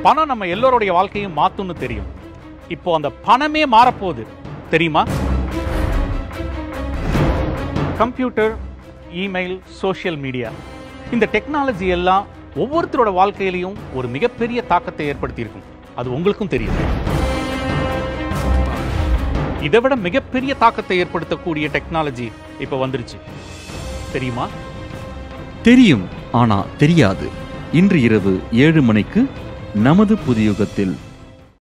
பணம் நம்ம எல்லோருடைய வாழ்க்கையும் மாத்தும்னு தெரியும் இப்போ அந்த பணமே மாறப்போகுது தெரியுமா கம்ப்யூட்டர் இமெயில் சோஷியல் மீடியா இந்த டெக்னாலஜி எல்லாம் ஒவ்வொருத்தரோட வாழ்க்கையிலையும் ஒரு மிகப்பெரிய தாக்கத்தை ஏற்படுத்தியிருக்கும் அது உங்களுக்கும் தெரியும் இதை விட மிகப்பெரிய தாக்கத்தை ஏற்படுத்தக்கூடிய டெக்னாலஜி இப்போ வந்துருச்சு தெரியுமா தெரியும் ஆனா தெரியாது இன்று இரவு ஏழு மணிக்கு நமது புதியுகத்தில்